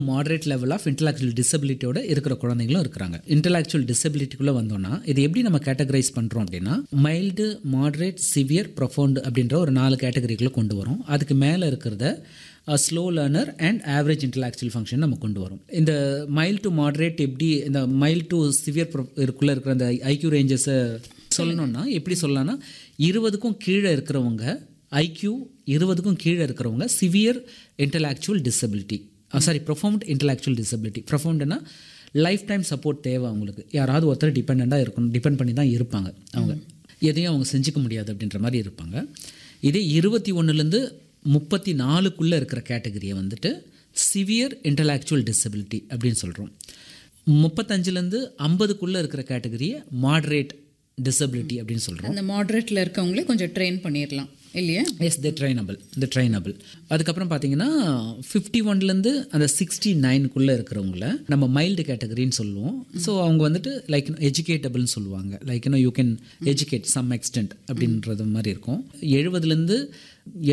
moderate level of intellectual டிசபிலிட்டியோட இருக்கிற குழந்தைங்களும் இருக்கிறாங்க இன்டலாக்சுவல் டிசபிலிட்டிக்குள்ளே வந்தோம்னா இது எப்படி நம்ம கேட்டகரைஸ் பண்ணுறோம் அப்படின்னா மைல்டு மாடரேட் சிவியர் ப்ரொஃபவுண்ட் அப்படின்ற ஒரு நாலு கேட்டகரிக்குள்ளே கொண்டு வரோம் அதுக்கு மேலே இருக்கிறத slow learner and average intellectual function நம்ம கொண்டு வரோம் இந்த மைல் டு மாடரேட் எப்படி இந்த மைல் டு சிவியர் இருக்குள்ளே இருக்கிற அந்த ஐக்யூ ரேஞ்சஸை சொல்லணும்னா எப்படி சொல்லலாம்னா இருபதுக்கும் கீழே இருக்கிறவங்க ஐக்யூ இருபதுக்கும் கீழே இருக்கிறவங்க severe intellectual disability sorry profound intellectual disability ப்ரொஃபவுண்ட்னா லைஃப் டைம் சப்போர்ட் தேவை அவங்களுக்கு யாராவது ஒருத்தர் டிபெண்ட்டாக இருக்கணும் டிபெண்ட் பண்ணி தான் இருப்பாங்க அவங்க எதையும் அவங்க செஞ்சுக்க முடியாது அப்படின்ற மாதிரி இருப்பாங்க இதே இருபத்தி ஒன்றுலேருந்து முப்பத்தி நாலுக்குள்ளே இருக்கிற கேட்டகரியை வந்துட்டு சிவியர் இன்டலாக்சுவல் டிசபிலிட்டி அப்படின்னு சொல்கிறோம் முப்பத்தஞ்சுலேருந்து ஐம்பதுக்குள்ளே இருக்கிற கேட்டகரியை மாடரேட் டிசபிலிட்டி அப்படின்னு சொல்கிறோம் அந்த மாடரேட்டில் இருக்கவங்களே கொஞ்சம் ட்ரெயின் பண்ணிடலாம் இல்லையா yes the trainable the trainable அதுக்கப்புறம் பார்த்தீங்கன்னா ஃபிஃப்டி ஒன்லேருந்து அந்த சிக்ஸ்டி நைனுக்குள்ளே இருக்கிறவங்கள நம்ம மைல்டு கேட்டகரின்னு சொல்லுவோம் ஸோ அவங்க வந்துட்டு லைக் எஜுகேட்டபிள்னு சொல்லுவாங்க like you can educate some extent அப்படின்றது மாதிரி இருக்கும் எழுபதுலேருந்து